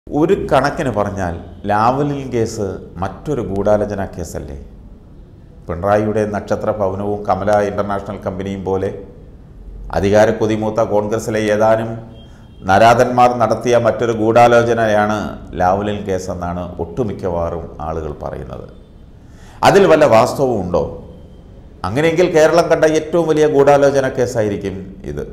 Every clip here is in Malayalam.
ഒരു കണക്കിന് പറഞ്ഞാൽ ലാവലിൻ കേസ് മറ്റൊരു ഗൂഢാലോചന കേസല്ലേ പിണറായിയുടെ നക്ഷത്ര ഭവനവും കമല ഇൻ്റർനാഷണൽ കമ്പനിയും പോലെ അധികാര കൊതിമൂത്ത കോൺഗ്രസിലെ ഏതാനും നരാധന്മാർ നടത്തിയ മറ്റൊരു ഗൂഢാലോചനയാണ് ലാവലിൻ കേസെന്നാണ് ഒട്ടുമിക്കവാറും ആളുകൾ പറയുന്നത് അതിൽ വല്ല വാസ്തവവും ഉണ്ടോ അങ്ങനെയെങ്കിൽ കേരളം കണ്ട ഏറ്റവും വലിയ ഗൂഢാലോചന കേസായിരിക്കും ഇത്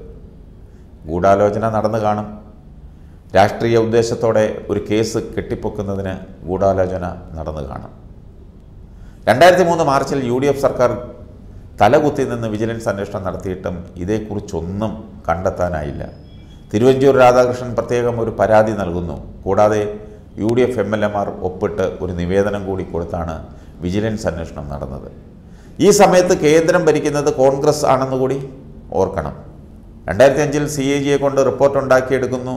ഗൂഢാലോചന നടന്നു കാണും രാഷ്ട്രീയ ഉദ്ദേശത്തോടെ ഒരു കേസ് കെട്ടിപ്പൊക്കുന്നതിന് ഗൂഢാലോചന നടന്നു കാണും രണ്ടായിരത്തി മൂന്ന് മാർച്ചിൽ യു ഡി എഫ് സർക്കാർ തലകുത്തി നിന്ന് വിജിലൻസ് അന്വേഷണം നടത്തിയിട്ടും ഇതേക്കുറിച്ചൊന്നും കണ്ടെത്താനായില്ല തിരുവഞ്ചൂർ രാധാകൃഷ്ണൻ പ്രത്യേകം ഒരു പരാതി നൽകുന്നു കൂടാതെ U D F M L എമാർ ഒപ്പിട്ട് ഒരു നിവേദനം കൂടി കൊടുത്താണ് വിജിലൻസ് അന്വേഷണം നടന്നത് ഈ സമയത്ത് കേന്ദ്രം ഭരിക്കുന്നത് കോൺഗ്രസ് ആണെന്ന് കൂടി ഓർക്കണം രണ്ടായിരത്തി അഞ്ചിൽ സി എ ജിയെ കൊണ്ട് റിപ്പോർട്ട് ഉണ്ടാക്കിയെടുക്കുന്നു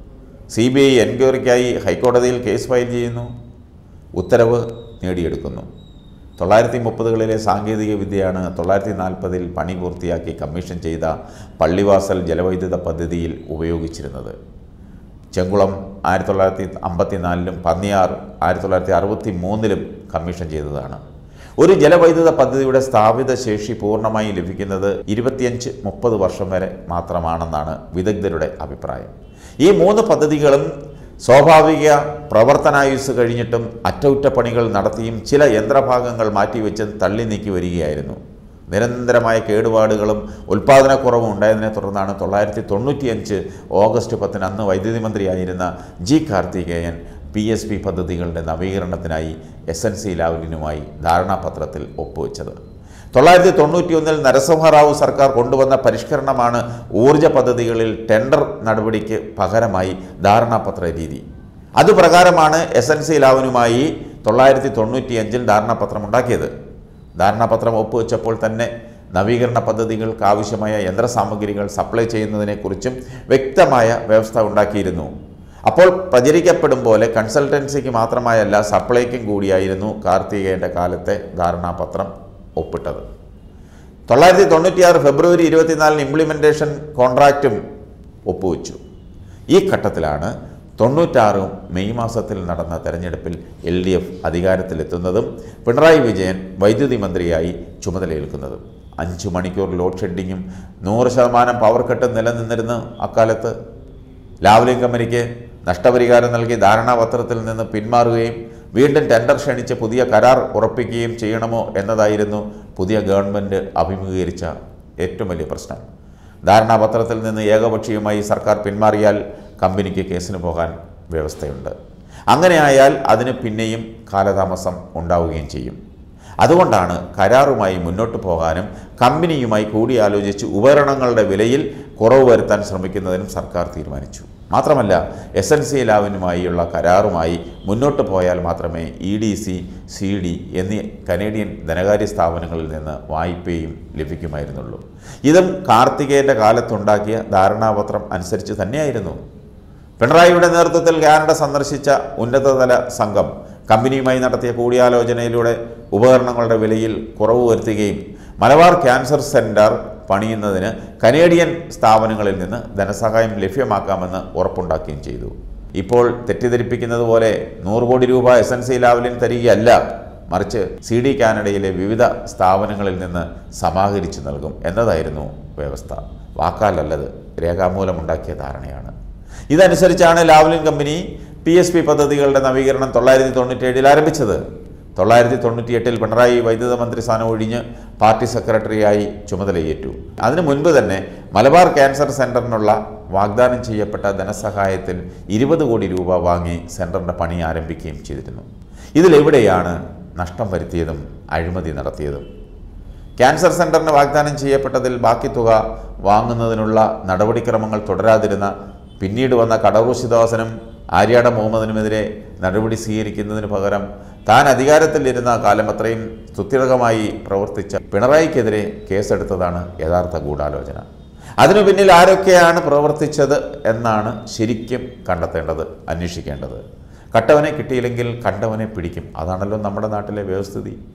സി ബി ഐ എൻക്വയറിക്കായി ഹൈക്കോടതിയിൽ കേസ് ഫയൽ ചെയ്യുന്നു ഉത്തരവ് നേടിയെടുക്കുന്നു തൊള്ളായിരത്തി മുപ്പതുകളിലെ സാങ്കേതിക വിദ്യയാണ് തൊള്ളായിരത്തി നാൽപ്പതിൽ പണി പൂർത്തിയാക്കി കമ്മീഷൻ ചെയ്ത പള്ളിവാസൽ ജലവൈദ്യുത പദ്ധതിയിൽ ഉപയോഗിച്ചിരുന്നത് ചെങ്കുളം ആയിരത്തി തൊള്ളായിരത്തി അമ്പത്തിനാലിലും പന്നിയാർ ആയിരത്തി തൊള്ളായിരത്തി അറുപത്തി മൂന്നിലും കമ്മീഷൻ ചെയ്തതാണ് ഒരു ജലവൈദ്യുത പദ്ധതിയുടെ സ്ഥാപിത ശേഷി പൂർണ്ണമായി ലഭിക്കുന്നത് ഇരുപത്തിയഞ്ച് മുപ്പത് വർഷം വരെ മാത്രമാണെന്നാണ് വിദഗ്ധരുടെ അഭിപ്രായം ഈ മൂന്ന് പദ്ധതികളും സ്വാഭാവിക പ്രവർത്തനായുസ് കഴിഞ്ഞിട്ടും അറ്റകുറ്റപ്പണികൾ നടത്തിയും ചില യന്ത്രഭാഗങ്ങൾ മാറ്റിവെച്ച് തള്ളി നീക്കി വരികയായിരുന്നു നിരന്തരമായ കേടുപാടുകളും ഉൽപ്പാദനക്കുറവും ഉണ്ടായതിനെ തുടർന്നാണ് തൊള്ളായിരത്തി തൊണ്ണൂറ്റിയഞ്ച് ഓഗസ്റ്റ് പത്തിന് അന്ന് വൈദ്യുതി മന്ത്രിയായിരുന്ന G Karthikeyan P S P പദ്ധതികളുടെ നവീകരണത്തിനായി എസ് എൻ സി ലാവലിനുമായി ധാരണാപത്രത്തിൽ ഒപ്പുവെച്ചത് തൊള്ളായിരത്തി തൊണ്ണൂറ്റിയൊന്നിൽ നരസിംഹറാവു സർക്കാർ കൊണ്ടുവന്ന പരിഷ്കരണമാണ് ഊർജ പദ്ധതികളിൽ ടെൻഡർ നടപടിക്ക് പകരമായി ധാരണാപത്ര രീതി അതുപ്രകാരമാണ് എസ് എൻ സി ലാവനുമായി തൊള്ളായിരത്തി തൊണ്ണൂറ്റിയഞ്ചിൽ ധാരണാപത്രം ഉണ്ടാക്കിയത് ധാരണാപത്രം ഒപ്പുവെച്ചപ്പോൾ തന്നെ നവീകരണ പദ്ധതികൾക്ക് ആവശ്യമായ യന്ത്രസാമഗ്രികൾ സപ്ലൈ ചെയ്യുന്നതിനെക്കുറിച്ചും വ്യക്തമായ വ്യവസ്ഥ ഉണ്ടാക്കിയിരുന്നു അപ്പോൾ പ്രചരിക്കപ്പെടും പോലെ കൺസൾട്ടൻസിക്ക് മാത്രമായല്ല സപ്ലൈക്കും കൂടിയായിരുന്നു കാർത്തികേയൻ്റെ കാലത്തെ ധാരണാപത്രം ഒപ്പിട്ടത് തൊള്ളായിരത്തി തൊണ്ണൂറ്റിയാറ് ഫെബ്രുവരി ഇരുപത്തിനാലിന് ഇംപ്ലിമെൻറ്റേഷൻ കോൺട്രാക്റ്റും ഒപ്പുവെച്ചു ഈ ഘട്ടത്തിലാണ് തൊണ്ണൂറ്റാറും മെയ് മാസത്തിൽ നടന്ന തെരഞ്ഞെടുപ്പിൽ എൽ ഡി എഫ് അധികാരത്തിലെത്തുന്നതും പിണറായി വിജയൻ വൈദ്യുതി മന്ത്രിയായി ചുമതലയേൽക്കുന്നതും അഞ്ച് മണിക്കൂർ ലോഡ് ഷെഡിങ്ങും നൂറ് ശതമാനം പവർ കട്ടും നിലനിന്നിരുന്ന അക്കാലത്ത് ലാവ്ലിൻ കമ്പനിക്ക് നഷ്ടപരിഹാരം നൽകി ധാരണാപത്രത്തിൽ നിന്ന് പിന്മാറുകയും വീണ്ടും ടെൻഡർ ക്ഷണിച്ച് പുതിയ കരാർ ഉറപ്പിക്കുകയും ചെയ്യണമോ എന്നതായിരുന്നു പുതിയ ഗവൺമെൻറ് അഭിമുഖീകരിച്ച ഏറ്റവും വലിയ പ്രശ്നം ധാരണാപത്രത്തിൽ നിന്ന് ഏകപക്ഷീയമായി സർക്കാർ പിന്മാറിയാൽ കമ്പനിക്ക് കേസിന് പോകാൻ വ്യവസ്ഥയുണ്ട് അങ്ങനെയായാൽ അതിന് പിന്നെയും കാലതാമസം ഉണ്ടാവുകയും ചെയ്യും അതുകൊണ്ടാണ് കരാറുമായി മുന്നോട്ട് പോകാനും കമ്പനിയുമായി കൂടിയാലോചിച്ച് ഉപകരണങ്ങളുടെ വിലയിൽ കുറവ് വരുത്താൻ ശ്രമിക്കുന്നതിനും സർക്കാർ തീരുമാനിച്ചു മാത്രമല്ല എസ് എൻ സി ലാവിനുമായുള്ള കരാറുമായി മുന്നോട്ട് പോയാൽ മാത്രമേ E D C C D എന്നീ കനേഡിയൻ ധനകാര്യ സ്ഥാപനങ്ങളിൽ നിന്ന് വായ്പയും ലഭിക്കുമായിരുന്നുള്ളൂ ഇതും കാർത്തികേയൻ്റെ കാലത്തുണ്ടാക്കിയ ധാരണാപത്രം അനുസരിച്ച് തന്നെയായിരുന്നു പിണറായിയുടെ നേതൃത്വത്തിൽ കാനഡ സന്ദർശിച്ച ഉന്നതതല സംഘം കമ്പനിയുമായി നടത്തിയ കൂടിയാലോചനയിലൂടെ ഉപകരണങ്ങളുടെ വിലയിൽ കുറവ് വരുത്തുകയും മലബാർ ക്യാൻസർ സെൻറ്റർ പണിയുന്നതിന് കനേഡിയൻ സ്ഥാപനങ്ങളിൽ നിന്ന് ധനസഹായം ലഭ്യമാക്കാമെന്ന് ഉറപ്പുണ്ടാക്കുകയും ചെയ്തു ഇപ്പോൾ തെറ്റിദ്ധരിപ്പിക്കുന്നത് പോലെ നൂറ് കോടി രൂപ എസ് എൻ സി ലാവലിൻ തരികയല്ല മറിച്ച് സി ഡി കാനഡയിലെ വിവിധ സ്ഥാപനങ്ങളിൽ നിന്ന് സമാഹരിച്ചു നൽകും എന്നതായിരുന്നു വ്യവസ്ഥ വാക്കാലല്ലത് രേഖാമൂലമുണ്ടാക്കിയ ധാരണയാണ് ഇതനുസരിച്ചാണ് Lavalin company P S P പദ്ധതികളുടെ നവീകരണം തൊള്ളായിരത്തി തൊണ്ണൂറ്റിയേഴിൽ ആരംഭിച്ചത് തൊള്ളായിരത്തി തൊണ്ണൂറ്റിയെട്ടിൽ പിണറായി വൈദ്യുത മന്ത്രി സ്ഥാനം ഒഴിഞ്ഞ് പാർട്ടി സെക്രട്ടറിയായി ചുമതലയേറ്റു അതിനു മുൻപ് തന്നെ മലബാർ ക്യാൻസർ സെൻറ്ററിനുള്ള വാഗ്ദാനം ചെയ്യപ്പെട്ട ധനസഹായത്തിൽ ഇരുപത് കോടി രൂപ വാങ്ങി സെൻറ്ററിൻ്റെ പണി ആരംഭിക്കുകയും ചെയ്തിരുന്നു ഇതിലെവിടെയാണ് നഷ്ടം വരുത്തിയതും അഴിമതി നടത്തിയതും ക്യാൻസർ സെൻറ്ററിന് വാഗ്ദാനം ചെയ്യപ്പെട്ടതിൽ ബാക്കി തുക വാങ്ങുന്നതിനുള്ള നടപടിക്രമങ്ങൾ തുടരാതിരുന്ന പിന്നീട് വന്ന കടവൂർ ശിവദാസനും ആര്യാട മുഹമ്മദിനുമെതിരെ നടപടി സ്വീകരിക്കുന്നതിന് പകരം താൻ അധികാരത്തിലിരുന്ന കാലം അത്രയും സുസ്ഥിരമായി പ്രവർത്തിച്ച പിണറായിക്കെതിരെ കേസെടുത്തതാണ് യഥാർത്ഥ ഗൂഢാലോചന അതിനു പിന്നിൽ ആരൊക്കെയാണ് പ്രവർത്തിച്ചത് എന്നാണ് ശരിക്കും കണ്ടെത്തേണ്ടത് അന്വേഷിക്കേണ്ടത് കട്ടവനെ കിട്ടിയില്ലെങ്കിൽ കണ്ടവനെ പിടിക്കും അതാണല്ലോ നമ്മുടെ നാട്ടിലെ വ്യവസ്ഥിതി